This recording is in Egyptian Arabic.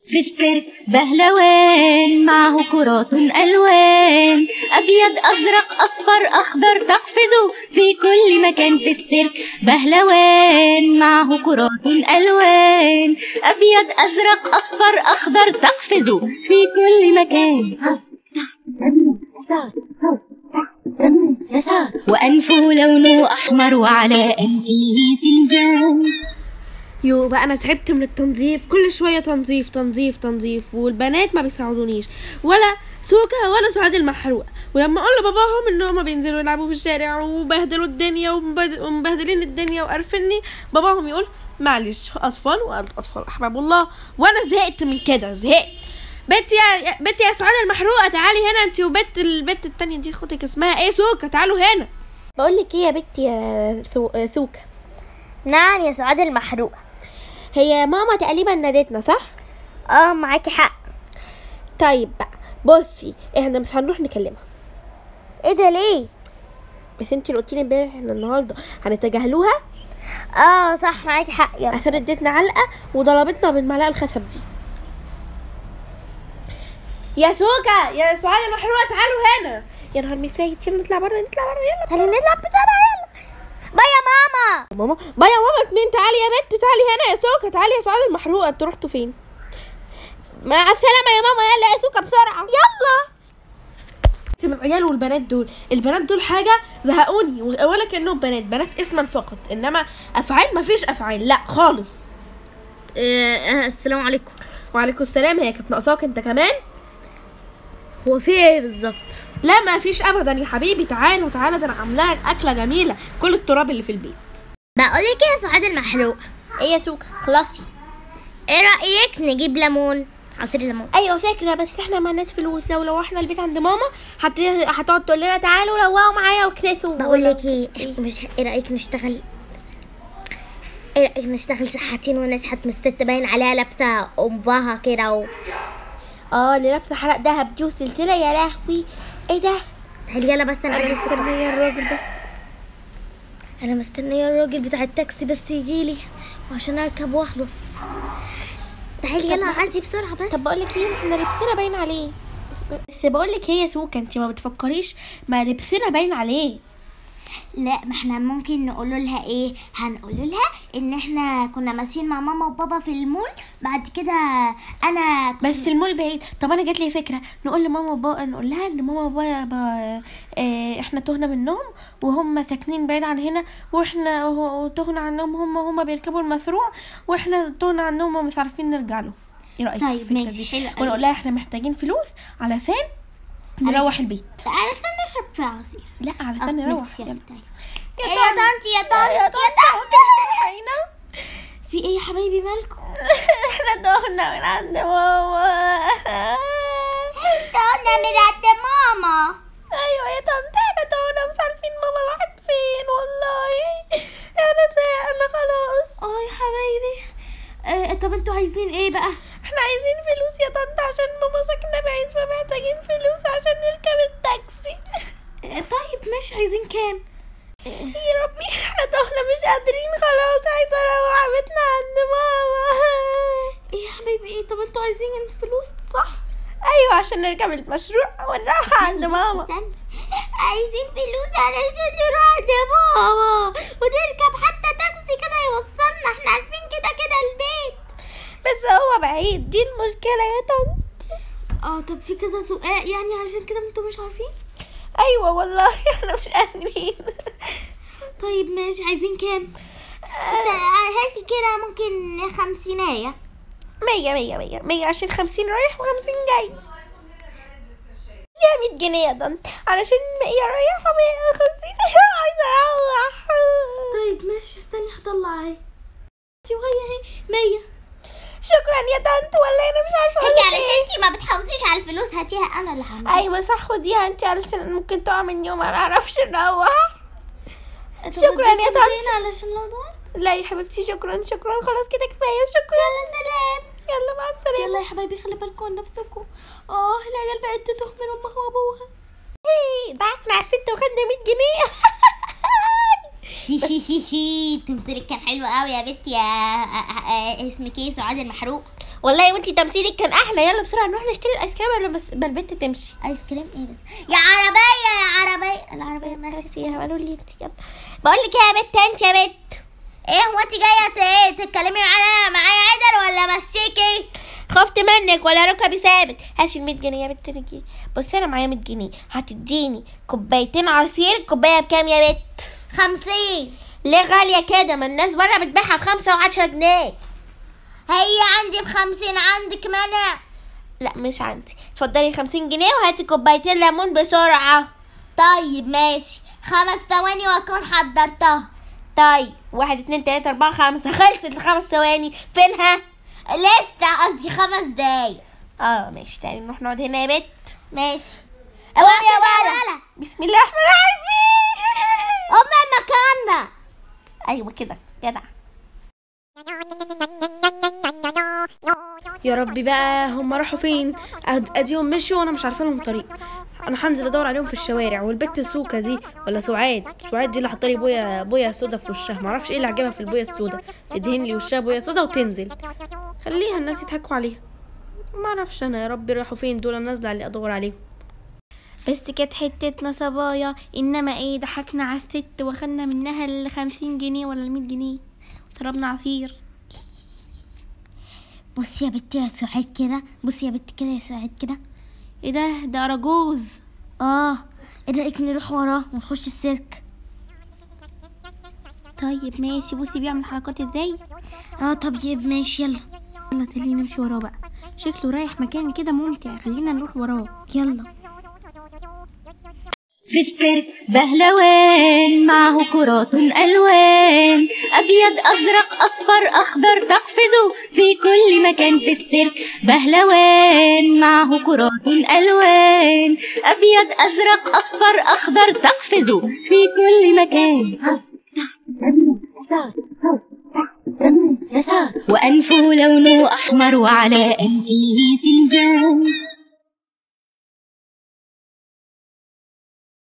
في السيرك بهلوان معه كرات ألوان أبيض أزرق أصفر أخضر تقفز في كل مكان في السيرك بهلوان معه كرات ألوان أبيض أزرق أصفر أخضر تقفز في كل مكان يسار يسار وأنفه لونه أحمر وعلى أنفه فنجان يو بقى انا تعبت من التنظيف كل شويه تنظيف تنظيف تنظيف والبنات ما بيساعدونيش ولا سوكا ولا سعاد المحروقه ولما اقول لباباهم ان هما بينزلوا يلعبوا في الشارع وبهدلوا الدنيا ومبهد- ومبهدلين الدنيا وقرفني باباهم يقول معلش اطفال واطفال احباب الله وانا زهقت من كده زهقت بنت يا يا- بنت يا سعاد المحروقه تعالي هنا انت وبنت البنت التانية دي اختك اسمها ايه سوكا تعالوا هنا بقول لك ايه يا بنت يا سو... سوكا نعم يا سعاد المحروقة هي ماما تقريبا نادتنا صح اه معاكي حق طيب بقى بصي احنا مش هنروح نكلمها ايه ده ليه بس انت اللي قلتي لي امبارح احنا النهارده هنتجاهلوها اه صح معاكي حق يا عشان اديتنا علقه وضربتنا بالمعلقه الخشب دي يا سوكا يا سعاد المحروقه تعالوا هنا يا نهار مساي يلا نطلع بره نطلع بره يلا تعالي نطلع بسرعة يلا باي يا ماما ماما با يا ماما مين تعالي يا بنت تعالي هنا يا سوكا تعالي يا سعاد المحروقه انتوا رحتوا فين مع السلامه يا ماما يلا يا سوكا بسرعه يلا من العيال والبنات دول البنات دول حاجه زهقوني ولا كانهم بنات بنات اسما فقط انما افعال مفيش افعال لا خالص السلام عليكم وعليكم السلام هي كانت ناقصاك انت كمان هو في ايه بالظبط لا ما فيش ابدا يا حبيبي تعالى تعالى ده انا عامله لك اكله جميله كل التراب اللي في البيت بقول لك ايه يا سعاد المحروقة ايه يا سوكا خلاصي ايه رأيك نجيب ليمون عصير ليمون ايوه فاكره بس احنا ما ناس فلوس لو لو احنا البيت عند ماما هت... هتقعد تقول لنا تعالوا روقوا معايا وكنسوا بقول لك ايه مش ايه رأيك نشتغل ايه رأيك نشتغل شحاتين ونشحت من الست باين عليها لابسة امها كده و... اه اللي لابسه حلق دهب دي وسلسله يا لهوي ايه ده تعالي يلا بس انا انا عايزة مستنيه الراجل بس انا مستنيه الراجل بتاع التاكسي بس يجيلي عشان اركب واخلص تعالي يلا عندي بسرعه بس طب بقول لك ايه احنا لبسنا باين عليه بس بقول لك هي سوكا انت ما بتفكريش ما لبسنا باين عليه لا ما احنا ممكن نقول لها ايه هنقول لها ان احنا كنا ماشيين مع ماما وبابا في المول بعد كده انا بس المول بعيد طب انا جات لي فكره نقول لماما وبابا نقول لها ان ماما وبابا اه احنا تهنا منهم وهم ساكنين بعيد عن هنا واحنا وه- تهنا عنهم هم هم بيركبوا المشروع واحنا تهنا عنهم ومش عارفين نرجع له ايه رايك في طيب الفكرة ماشي دي؟ حلو قوي. ونقول لها احنا محتاجين فلوس علشان نروح البيت علشان نشرب في عصير لا علشان آه، نروح ماشي، يلا طيب. ايه يا طنطي يا طنطي يا طنطي في ايه يا حبايبي مالكم احنا تهنا من عند ماما طنطي من عند ماما ايوه يا طنط احنا تونا مش عارفين ماما راحت فين والله انا زهقنا خلاص اه يا حبايبي آه طب انتوا عايزين ايه بقى احنا عايزين فلوس يا طنط عشان ماما ساكنه بعيد فمحتاجين فلوس عشان نركب التاكسي آه طيب ماشي عايزين كام يا ربي احنا تونا مش قادرين خلاص عايزه اروح بيتنا عند ماما ايه يا حبايبي ايه طب انتوا عايزين فلوس صح ايوه عشان نركب المشروع ونروح عند ماما استنى. عايزين فلوس علشان نروح عند ماما ونركب حتى تاكسي كده يوصلنا احنا عارفين كده كده البيت بس هو بعيد دي المشكله يا طنط اه طب في كذا سؤال يعني عشان كده انتوا مش عارفين ايوه والله احنا مش قادرين طيب ماشي عايزين كام هاتي كده ممكن خمسيناية مية مية مية مية عشان خمسين رايح وخمسين جاي يا مية جنيه يا طنط علشان مية رايح ومية خمسين عايزة أروح طيب ماشي استني هطلع اهي انتي وهي اهي مية شكرا يا طنط والله أنا مش عارفة انتي أقول علشان إيه. انتي ما بتحافظيش على الفلوس هاتيها انا اللي هعملها أيوة صح خديها أنت علشان ممكن تقع من يوم ما نعرفش نروح شكراً يا طنط. علشان لو ضاعت لا يا حبيبتي شكرا شكرا خلاص كده كفاية شكرا يلا سلام يلا مع السلامة يلا يا حبايبي خلي بالكم من نفسكم اه العيال بقت تتوه من امها وابوها إيه، ضحكنا على الست وخدنا 100 جنيه تمثيلك كان حلو قوي يا بنتي يا اسمك ايه سعاد المحروق والله وانتي تمثيلك كان احلى يلا بسرعه نروح نشتري الايس كريم قبل بس ما البنت تمشي ايس كريم ايه بس يا عربيه يا عربيه العربيه ماشي فيها قالوا لي انت يلا بقول لك يا بت انت يا بت ايه هو انت جايه ت- ايه تتكلمي معايا معايا عدل ولا مسيكي خفت منك ولا ركبي ثابت هاتي ال 100 جنيه يا بت رجلي بصي انا معايا 100 جنيه هتديني كوبايتين عصير الكوبايه بكام يا بت خمسين ليه غاليه كده ما الناس بره بتبيعها بخمسة وعشرة جنيه هي عندي بخمسين عندك منع لا مش عندي اتفضلي 50 جنيه وهاتي كوبايتين ليمون بسرعه طيب ماشي خمس ثواني واكون حضرتها طيب واحد اتنين تلاتة أربعة خمسة خلصت الخمس ثواني فينها؟ لسه قصدي خمس دقايق اه ماشي تعالي نروح نقعد هنا يا بت ماشي اوعي اوعي يا يا ولا ولا بسم الله الرحمن الرحيم ام مكاننا ايوه كده جدع يا ربي بقى هم راحوا فين أد- اديهم مشوا وانا مش عارفه لهم طريق انا هنزل ادور عليهم في الشوارع والبت سوكا دي ولا سعاد سعاد دي اللي حاطه لي بويا بويا سودا في وشها ما اعرفش ايه اللي عجبها في البويا السودا تدهن لي وشها بويا سودا وتنزل خليها الناس يضحكوا عليها ما اعرفش انا يا ربي راحوا فين دول أنا نازله اللي ادور عليهم بس كانت حتتنا صبايا انما ايه ضحكنا على الست واخدنا منها ال 50 جنيه ولا ال 100 جنيه وشربنا عصير بصي يا بنتي يا سعاد كده بصي يا بنتي كده يا سعاد كده ايه ده ده اراجوز اه ايه رايك نروح وراه ونخش السيرك طيب ماشي بصي بيعمل حركات ازاي اه طيب ماشي يلا يلا تعالي نمشي وراه بقى شكله رايح مكان كده ممتع خلينا نروح وراه يلا في السيرك بهلوان معه كرات ألوان أبيض أزرق أصفر أخضر تقفز في كل مكان في السيرك بهلوان معه كرات ألوان أبيض أزرق أصفر أخضر تقفز في كل مكان يسار يسار وأنفه لونه أحمر وعلى أنفه فنجان